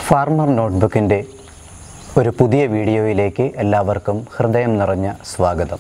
farmer നോട്ട്ബുക്കിൻ്റെ ഒരു പുതിയ വീഡിയോയിലേക്ക് എല്ലാവർക്കും ഹൃദയം നിറഞ്ഞ സ്വാഗതം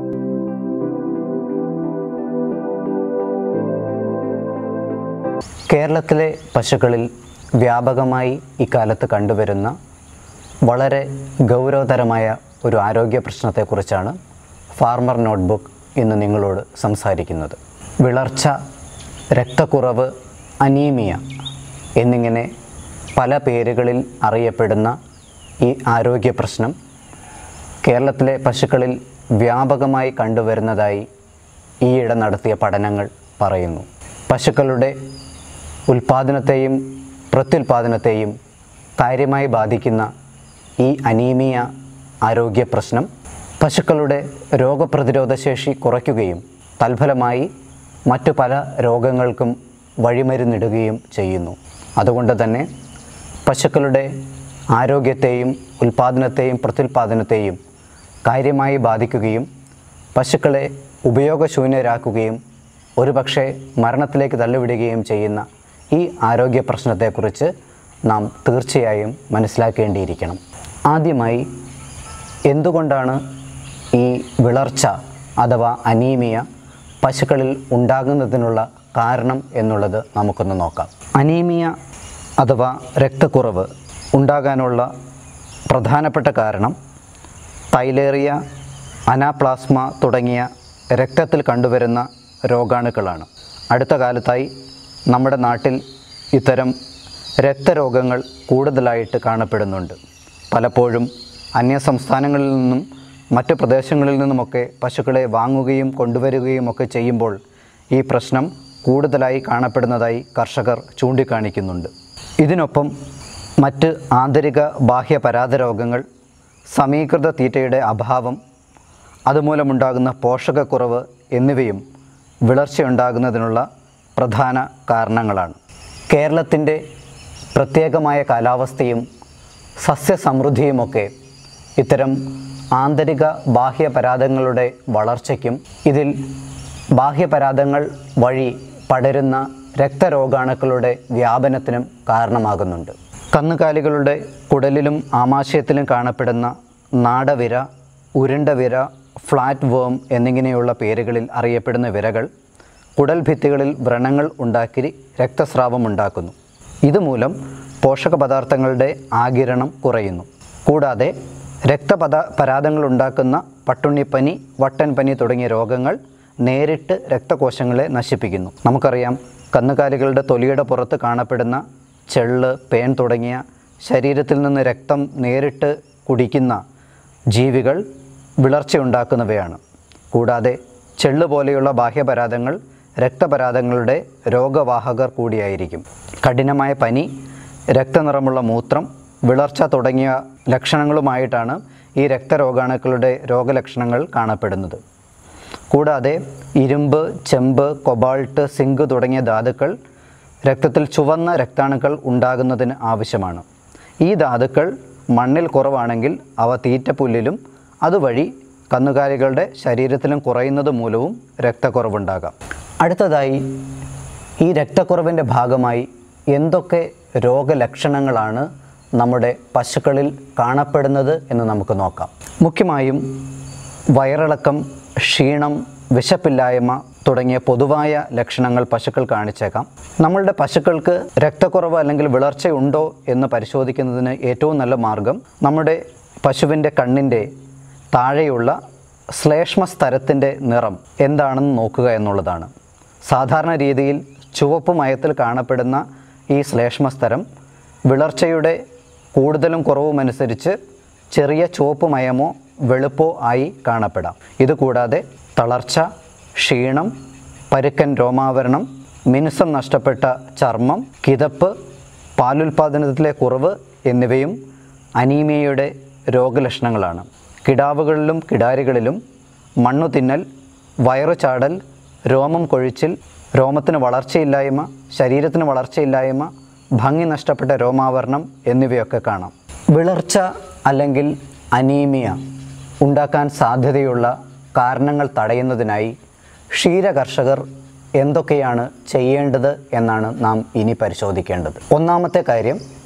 കേരളത്തിലെ പശുക്കളിൽ വ്യാപകമായി ഇക്കാലത്ത് കണ്ടുവരുന്ന വളരെ ഗൗരവതരമായ ഒരു ആരോഗ്യ പ്രശ്നത്തെക്കുറിച്ചാണ് ഫാർമർ നോട്ട്ബുക്ക് ഇന്ന് നിങ്ങളോട് സംസാരിക്കുന്നത് വിളർച്ച രക്തക്കുറവ് അനീമിയ എന്നിങ്ങനെ പല പേരുകളിൽ അറിയപ്പെടുന്ന ഈ ആരോഗ്യ പ്രശ്നം കേരളത്തിലെ പശുക്കളിൽ വ്യാപകമായി കണ്ടുവരുന്നതായി ഈയിടെ നടത്തിയ പഠനങ്ങൾ പറയുന്നു പശുക്കളുടെ ഉൽപാദനത്തെയും പ്രത്യുൽപാദനത്തെയും കാര്യമായി ബാധിക്കുന്ന ഈ അനീമിയ ആരോഗ്യ പ്രശ്നം പശുക്കളുടെ രോഗപ്രതിരോധ ശേഷി കുറയ്ക്കുകയും തൽഫലമായി മറ്റു പല രോഗങ്ങൾക്കും വഴിമരുന്നിടുകയും ചെയ്യുന്നു അതുകൊണ്ട് തന്നെ പശുക്കളുടെ ആരോഗ്യത്തെയും ഉൽപാദനത്തെയും പ്രത്യുൽപാദനത്തെയും കാര്യമായി ബാധിക്കുകയും പശുക്കളെ ഉപയോഗശൂന്യരാക്കുകയും ഒരുപക്ഷെ മരണത്തിലേക്ക് തള്ളിവിടുകയും ചെയ്യുന്ന ഈ ആരോഗ്യ പ്രശ്നത്തെക്കുറിച്ച് നാം തീർച്ചയായും മനസ്സിലാക്കേണ്ടിയിരിക്കണം ആദ്യമായി എന്തുകൊണ്ടാണ് ഈ വിളർച്ച അഥവാ അനീമിയ പശുക്കളിൽ ഉണ്ടാകുന്നതിനുള്ള കാരണം എന്നുള്ളത് നമുക്കൊന്ന് നോക്കാം അനീമിയ അഥവാ രക്തക്കുറവ് ഉണ്ടാകാനുള്ള പ്രധാനപ്പെട്ട കാരണം തൈലേറിയ അനാപ്ലാസ്മ തുടങ്ങിയ രക്തത്തിൽ കണ്ടുവരുന്ന രോഗാണുക്കളാണ് അടുത്ത കാലത്തായി നമ്മുടെ നാട്ടിൽ ഇത്തരം രക്തരോഗങ്ങൾ കൂടുതലായിട്ട് കാണപ്പെടുന്നുണ്ട് പലപ്പോഴും അന്യ സംസ്ഥാനങ്ങളിൽ നിന്നും മറ്റ് പ്രദേശങ്ങളിൽ നിന്നുമൊക്കെ പശുക്കളെ വാങ്ങുകയും കൊണ്ടുവരികയും ഒക്കെ ചെയ്യുമ്പോൾ ഈ പ്രശ്നം കൂടുതലായി കാണപ്പെടുന്നതായി കർഷകർ ചൂണ്ടിക്കാണിക്കുന്നുണ്ട് ഇതിനൊപ്പം മറ്റ് ആന്തരിക ബാഹ്യ പരാത രോഗങ്ങൾ സമീകൃത തീറ്റയുടെ അഭാവം അതുമൂലമുണ്ടാകുന്ന പോഷകക്കുറവ് എന്നിവയും വിളർച്ചയുണ്ടാകുന്നതിനുള്ള പ്രധാന കാരണങ്ങളാണ് കേരളത്തിൻ്റെ പ്രത്യേകമായ കാലാവസ്ഥയും സസ്യസമൃദ്ധിയുമൊക്കെ ഇത്തരം ആന്തരിക ബാഹ്യ പരാതങ്ങളുടെ വളർച്ചയ്ക്കും ഇതിൽ ബാഹ്യപരാതങ്ങൾ വഴി പടരുന്ന രക്തരോഗാണുക്കളുടെ വ്യാപനത്തിനും കാരണമാകുന്നുണ്ട് കന്നുകാലികളുടെ കുടലിലും ആമാശയത്തിലും കാണപ്പെടുന്ന നാടവിര ഉരുണ്ടവിര ഫ്ലാറ്റ് വേം എന്നിങ്ങനെയുള്ള പേരുകളിൽ അറിയപ്പെടുന്ന വിരകൾ കുടൽ ഭിത്തികളിൽ വ്രണങ്ങൾ ഉണ്ടാക്കി രക്തസ്രാവം ഉണ്ടാക്കുന്നു ഇതുമൂലം പോഷക പദാർത്ഥങ്ങളുടെ ആകിരണം കുറയുന്നു കൂടാതെ രക്തപദ പരാതങ്ങൾ ഉണ്ടാക്കുന്ന പട്ടുണ്ണിപ്പനി വട്ടൻപനി തുടങ്ങിയ രോഗങ്ങൾ നേരിട്ട് രക്തകോശങ്ങളെ നശിപ്പിക്കുന്നു നമുക്കറിയാം കന്നുകാലികളുടെ തൊലിയുടെ പുറത്ത് കാണപ്പെടുന്ന ചെള്ള് പേൻ തുടങ്ങിയ ശരീരത്തിൽ നിന്ന് രക്തം നേരിട്ട് കുടിക്കുന്ന ജീവികൾ വിളർച്ചയുണ്ടാക്കുന്നവയാണ് കൂടാതെ ചെള്ള് പോലെയുള്ള ബാഹ്യപരാതങ്ങൾ രക്തപരാതങ്ങളുടെ രോഗവാഹകർ കൂടിയായിരിക്കും കഠിനമായ പനി രക്തനിറമുള്ള മൂത്രം വിളർച്ച തുടങ്ങിയ ലക്ഷണങ്ങളുമായിട്ടാണ് ഈ രക്തരോഗാണുക്കളുടെ രോഗലക്ഷണങ്ങൾ കാണപ്പെടുന്നത് കൂടാതെ ഇരുമ്പ് ചെമ്പ് കൊബാൾട്ട് സിങ്ക് തുടങ്ങിയ ധാതുക്കൾ രക്തത്തിൽ ചുവന്ന രക്താണുക്കൾ ഉണ്ടാകുന്നതിന് ആവശ്യമാണ് ഈ ധാതുക്കൾ മണ്ണിൽ കുറവാണെങ്കിൽ അവ തീറ്റപ്പുല്ലിലും അതുവഴി കന്നുകാലികളുടെ ശരീരത്തിലും കുറയുന്നത് മൂലവും രക്തക്കുറവുണ്ടാകാം അടുത്തതായി ഈ രക്തക്കുറവിൻ്റെ ഭാഗമായി എന്തൊക്കെ രോഗലക്ഷണങ്ങളാണ് നമ്മുടെ പശുക്കളിൽ കാണപ്പെടുന്നത് എന്ന് നമുക്ക് നോക്കാം മുഖ്യമായും വയറിളക്കം ക്ഷീണം വിശപ്പില്ലായ്മ തുടങ്ങിയ പൊതുവായ ലക്ഷണങ്ങൾ പശുക്കൾ കാണിച്ചേക്കാം നമ്മളുടെ പശുക്കൾക്ക് രക്തക്കുറവ് അല്ലെങ്കിൽ വിളർച്ചയുണ്ടോ എന്ന് പരിശോധിക്കുന്നതിന് ഏറ്റവും നല്ല മാർഗം നമ്മുടെ പശുവിൻ്റെ കണ്ണിൻ്റെ താഴെയുള്ള ശ്ലേഷ്മ സ്തരത്തിൻ്റെ നിറം എന്താണെന്ന് നോക്കുക എന്നുള്ളതാണ് സാധാരണ രീതിയിൽ ചുവപ്പ് മയത്തിൽ കാണപ്പെടുന്ന ഈ ശ്ലേഷ്മസ്തരം വിളർച്ചയുടെ കൂടുതലും കുറവുമനുസരിച്ച് ചെറിയ ചുവപ്പ് മയമോ വെളുപ്പോ ആയി കാണപ്പെടാം ഇതുകൂടാതെ തളർച്ച ക്ഷീണം പരുക്കൻ രോമാവരണം മിനുസം നഷ്ടപ്പെട്ട ചർമ്മം കിതപ്പ് പാലുൽപാദനത്തിലെ കുറവ് എന്നിവയും അനീമിയയുടെ രോഗലക്ഷണങ്ങളാണ് കിടാവുകളിലും കിടാരികളിലും മണ്ണു തിന്നൽ വയറു ചാടൽ രോമം കൊഴിച്ചിൽ രോമത്തിന് വളർച്ചയില്ലായ്മ ശരീരത്തിന് വളർച്ചയില്ലായ്മ ഭംഗി നഷ്ടപ്പെട്ട രോമാവരണം എന്നിവയൊക്കെ കാണാം വിളർച്ച അല്ലെങ്കിൽ അനീമിയ ഉണ്ടാക്കാൻ സാധ്യതയുള്ള കാരണങ്ങൾ തടയുന്നതിനായി ക്ഷീരകർഷകർ എന്തൊക്കെയാണ് ചെയ്യേണ്ടത് എന്നാണ് നാം ഇനി പരിശോധിക്കേണ്ടത് ഒന്നാമത്തെ കാര്യം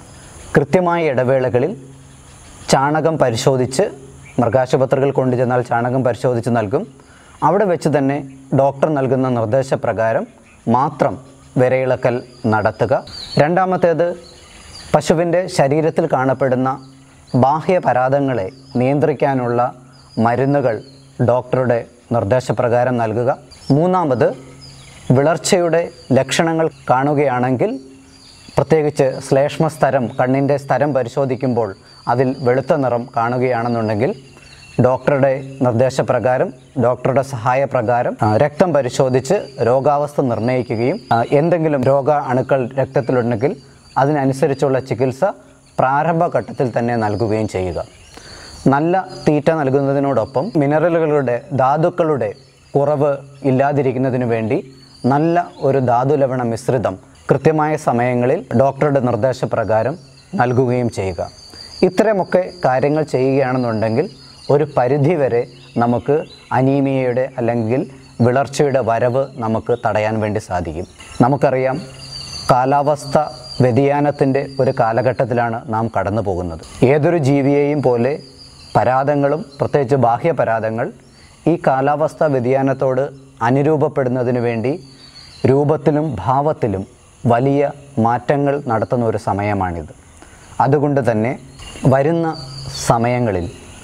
കൃത്യമായ ഇടവേളകളിൽ ചാണകം പരിശോധിച്ച് മൃഗാശുപത്രികൾ കൊണ്ടുചെന്നാൽ ചാണകം പരിശോധിച്ച് നൽകും അവിടെ വെച്ച് തന്നെ ഡോക്ടർ നൽകുന്ന നിർദ്ദേശപ്രകാരം മാത്രം വിരയിളക്കൽ നടത്തുക രണ്ടാമത്തേത് പശുവിൻ്റെ ശരീരത്തിൽ കാണപ്പെടുന്ന ബാഹ്യ പരാതങ്ങളെ നിയന്ത്രിക്കാനുള്ള മരുന്നുകൾ ഡോക്ടറുടെ നിർദ്ദേശപ്രകാരം നൽകുക മൂന്നാമത് വിളർച്ചയുടെ ലക്ഷണങ്ങൾ കാണുകയാണെങ്കിൽ പ്രത്യേകിച്ച് ശ്ലേഷ്മ സ്ഥലം കണ്ണിൻ്റെ സ്ഥലം പരിശോധിക്കുമ്പോൾ അതിൽ വെളുത്ത നിറം കാണുകയാണെന്നുണ്ടെങ്കിൽ ഡോക്ടറുടെ നിർദ്ദേശപ്രകാരം ഡോക്ടറുടെ സഹായപ്രകാരം ആ, രക്തം പരിശോധിച്ച് രോഗാവസ്ഥ നിർണ്ണയിക്കുകയും ആ, എന്തെങ്കിലും രോഗ അണുക്കൾ രക്തത്തിലുണ്ടെങ്കിൽ അതിനനുസരിച്ചുള്ള ചികിത്സ പ്രാരംഭഘട്ടത്തിൽ തന്നെ നൽകുകയും ചെയ്യുക നല്ല തീറ്റ നൽകുന്നതിനോടൊപ്പം മിനറലുകളുടെ ധാതുക്കളുടെ കുറവ് ഇല്ലാതിരിക്കുന്നതിന് വേണ്ടി നല്ല ഒരു ധാതു ലവണ മിശ്രിതം കൃത്യമായ സമയങ്ങളിൽ ഡോക്ടറുടെ നിർദ്ദേശപ്രകാരം നൽകുകയും ചെയ്യുക ഇത്തരമൊക്കെ കാര്യങ്ങൾ ചെയ്യുകയാണെന്നുണ്ടെങ്കിൽ ഒരു പരിധിവരെ നമുക്ക് അനീമിയയുടെ അല്ലെങ്കിൽ വിളർച്ചയുടെ വരവ് നമുക്ക് തടയാൻ വേണ്ടി സാധിക്കും നമുക്കറിയാം കാലാവസ്ഥ വ്യതിയാനത്തിൻ്റെ ഒരു കാലഘട്ടത്തിലാണ് നാം കടന്നു പോകുന്നത് ഏതൊരു ജീവിയെയും പോലെ പരാതങ്ങളും പ്രത്യേകിച്ച് ബാഹ്യ പരാതങ്ങൾ ഈ കാലാവസ്ഥ വ്യതിയാനത്തോട് അനുരൂപപ്പെടുന്നതിന് വേണ്ടി രൂപത്തിലും ഭാവത്തിലും വലിയ മാറ്റങ്ങൾ നടത്തുന്ന ഒരു സമയമാണിത് അതുകൊണ്ട് തന്നെ വരുന്ന സമയങ്ങളിൽ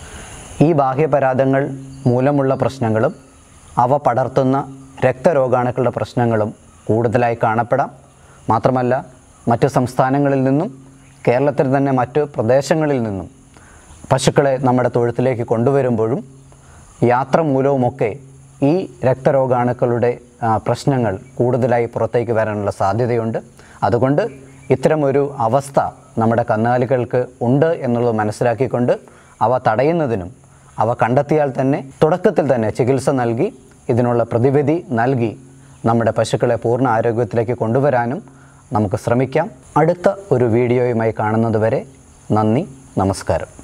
ഈ ബാഹ്യപരാധങ്ങൾ മൂലമുള്ള പ്രശ്നങ്ങളും അവ പടർത്തുന്ന രക്തരോഗാണുക്കളുടെ പ്രശ്നങ്ങളും കൂടുതലായി കാണപ്പെടാം മാത്രമല്ല മറ്റു സംസ്ഥാനങ്ങളിൽ നിന്നും കേരളത്തിൽ തന്നെ മറ്റു പ്രദേശങ്ങളിൽ നിന്നും പശുക്കളെ നമ്മുടെ തൊഴുത്തിലേക്ക് കൊണ്ടുവരുമ്പോഴും യാത്ര മൂലവുമൊക്കെ ഈ രക്തരോഗാണുക്കളുടെ ആ, പ്രശ്നങ്ങൾ കൂടുതലായി പുറത്തേക്ക് വരാനുള്ള സാധ്യതയുണ്ട് അതുകൊണ്ട് ഇത്തരമൊരു അവസ്ഥ നമ്മുടെ കന്നുകാലികൾക്ക് ഉണ്ട് എന്നുള്ളത് മനസ്സിലാക്കിക്കൊണ്ട് അവ തടയുന്നതിനും അവ കണ്ടെത്തിയാൽ തന്നെ തുടക്കത്തിൽ തന്നെ ചികിത്സ നൽകി ഇതിനുള്ള പ്രതിവിധി നൽകി നമ്മുടെ പശുക്കളെ പൂർണ്ണ ആരോഗ്യത്തിലേക്ക് കൊണ്ടുവരാനും നമുക്ക് ശ്രമിക്കാം അടുത്ത ഒരു വീഡിയോയുമായി കാണുന്നതുവരെ നന്ദി നമസ്കാരം